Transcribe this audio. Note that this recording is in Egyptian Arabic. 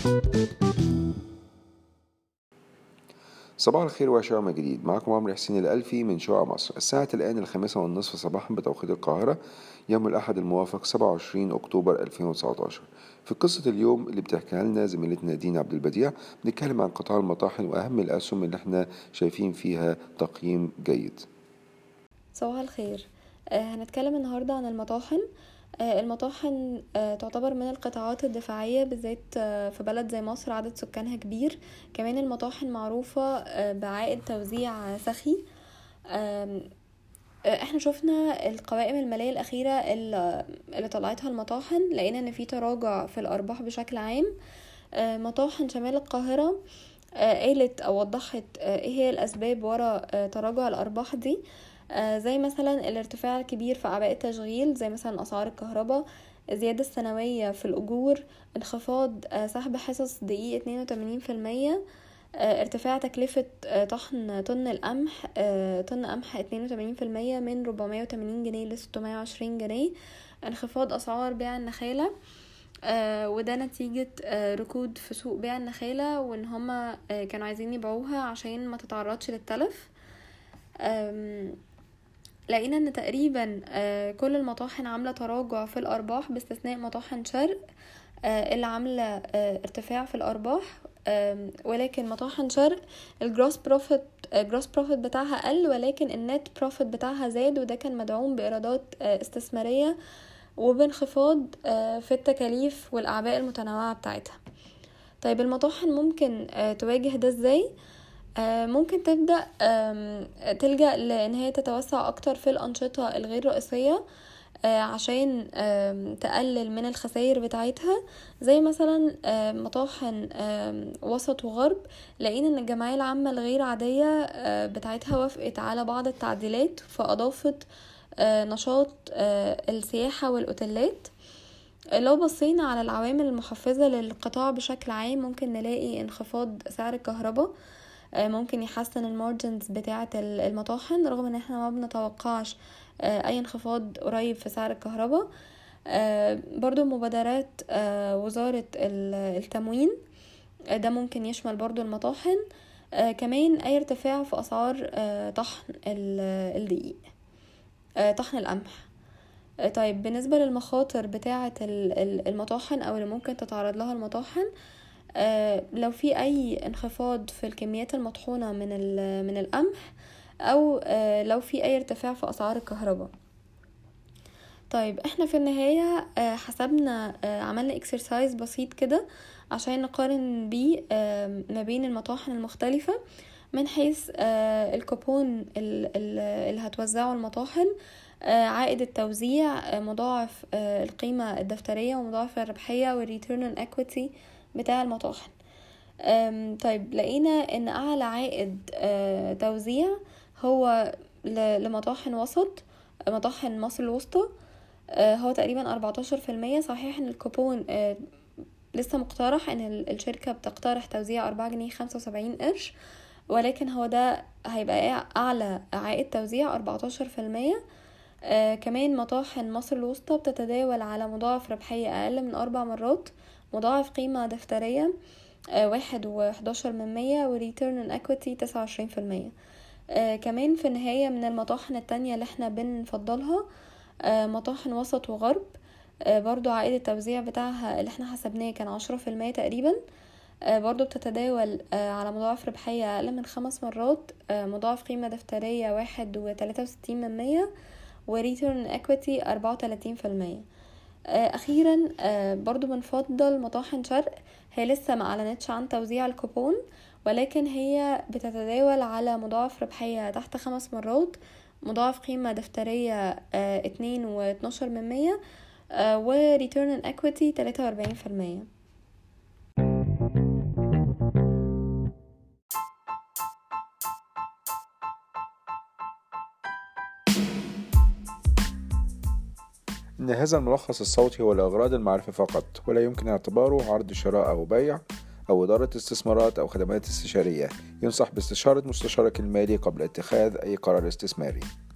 صباح الخير وعشاء يوم جديد معكم عمرو حسين الألفي من شقق مصر الساعة الآن الخامسة والنصف صباحا بتوقيت القاهرة يوم الأحد الموافق 27 أكتوبر 2019 في قصة اليوم اللي بتحكيها لنا زميلتنا دينا عبد البديع بنتكلم عن قطاع المطاحن وأهم الأسهم اللي احنا شايفين فيها تقييم جيد صباح الخير آه، هنتكلم النهاردة عن المطاحن آه، المطاحن آه، تعتبر من القطاعات الدفاعية بالذات في بلد زي مصر عدد سكانها كبير كمان المطاحن معروفة بعائد توزيع سخي احنا شفنا القوائم المالية الأخيرة اللي طلعتها المطاحن لقينا ان في تراجع في الأرباح بشكل عام مطاحن شمال القاهرة قالت أو وضحت ايه هي الأسباب ورا تراجع الأرباح دي آه، زي مثلا الارتفاع الكبير في أعباء التشغيل زي مثلا أسعار الكهرباء الزيادة السنوية في الأجور انخفاض آه، سحب حصص دقيق اتنين وتمانين في المية آه، ارتفاع تكلفة طحن طن القمح طن قمح اتنين وتمانين في المية من ربعمية وتمانين جنيه لستمية وعشرين جنيه انخفاض أسعار بيع النخالة وده نتيجة ركود في سوق بيع النخالة وان هما كانوا عايزين يبيعوها عشان ما تتعرضش للتلف لقينا ان تقريبا آه، كل المطاحن عامله تراجع في الارباح باستثناء مطاحن شرق آه، اللي عامله آه، ارتفاع في الارباح ولكن مطاحن شرق الجروس بروفيت الجروس بروفيت بتاعها قل ولكن النت بروفيت بتاعها زاد وده كان مدعوم بايرادات استثماريه وبانخفاض في التكاليف والاعباء المتنوعه بتاعتها طيب المطاحن ممكن تواجه ده ازاي آه، ممكن تبدأ تلجأ لأن هي تتوسع أكتر في الأنشطة الغير رئيسية آه، عشان تقلل من الخسائر بتاعتها زي مثلا مطاحن وسط وغرب لقينا ان الجمعية العامة الغير عادية آه، بتاعتها وافقت على بعض التعديلات فأضافت نشاط السياحة والأوتيلات لو بصينا على العوامل المحفزة للقطاع بشكل عام ممكن نلاقي انخفاض سعر الكهرباء آه، ممكن يحسن المارجنز بتاعة المطاحن رغم ان احنا ما بنتوقعش آه، اي انخفاض قريب في سعر الكهرباء آه، برضو مبادرات وزارة التموين ده ممكن يشمل برضو المطاحن كمان اي ارتفاع في اسعار طحن الدقيق طحن القمح طيب بالنسبة للمخاطر بتاعة المطاحن او اللي ممكن تتعرض لها المطاحن آه، لو في اي انخفاض في الكميات المطحونة من من القمح او آه، لو في اي ارتفاع في اسعار الكهرباء طيب احنا في النهاية آه، حسبنا عملنا اكسرسايز بسيط كده عشان نقارن بيه ما بين المطاحن المختلفة من حيث الكوبون اللي هتوزعه المطاحن عائد التوزيع مضاعف القيمة الدفترية ومضاعف الربحية والريتيرن اون equity بتاع المطاحن طيب لقينا ان اعلى عائد آه، توزيع هو لمطاحن وسط مطاحن مصر الوسطى آه، هو تقريبا أربعتاشر في المية صحيح ان الكوبون آه، لسه مقترح ان الشركة بتقترح توزيع أربعة جنيه خمسة وسبعين قرش ولكن هو ده هيبقى أعلى عائد توزيع أربعتاشر في المية كمان مطاحن مصر الوسطى بتتداول على مضاعف ربحية أقل من أربع مرات مضاعف قيمة دفترية آه، واحد وحداشر من مية وريتيرن ان اكويتي تسعة وعشرين في المية آه، كمان في النهاية من المطاحن التانية اللي احنا بنفضلها آه، مطاحن وسط وغرب برضو عائد التوزيع بتاعها اللي احنا حسبناه كان عشرة في المية تقريبا برضو بتتداول على مضاعف ربحية أقل من خمس مرات مضاعف قيمة دفترية واحد وتلاتة وستين من مية وريتيرن اكويتي أربعة وتلاتين في المية آه، اخيرا آه، برضو بنفضل مطاحن شرق هي لسه ما اعلنتش عن توزيع الكوبون ولكن هي بتتداول على مضاعف ربحية تحت خمس مرات مضاعف قيمة دفترية آه، اتنين واتناشر من مية وريتيرن equity تلاتة واربعين في المية إن هذا الملخص الصوتي هو لأغراض المعرفة فقط ولا يمكن اعتباره عرض شراء أو بيع أو إدارة استثمارات أو خدمات استشارية ينصح باستشارة مستشارك المالي قبل اتخاذ أي قرار استثماري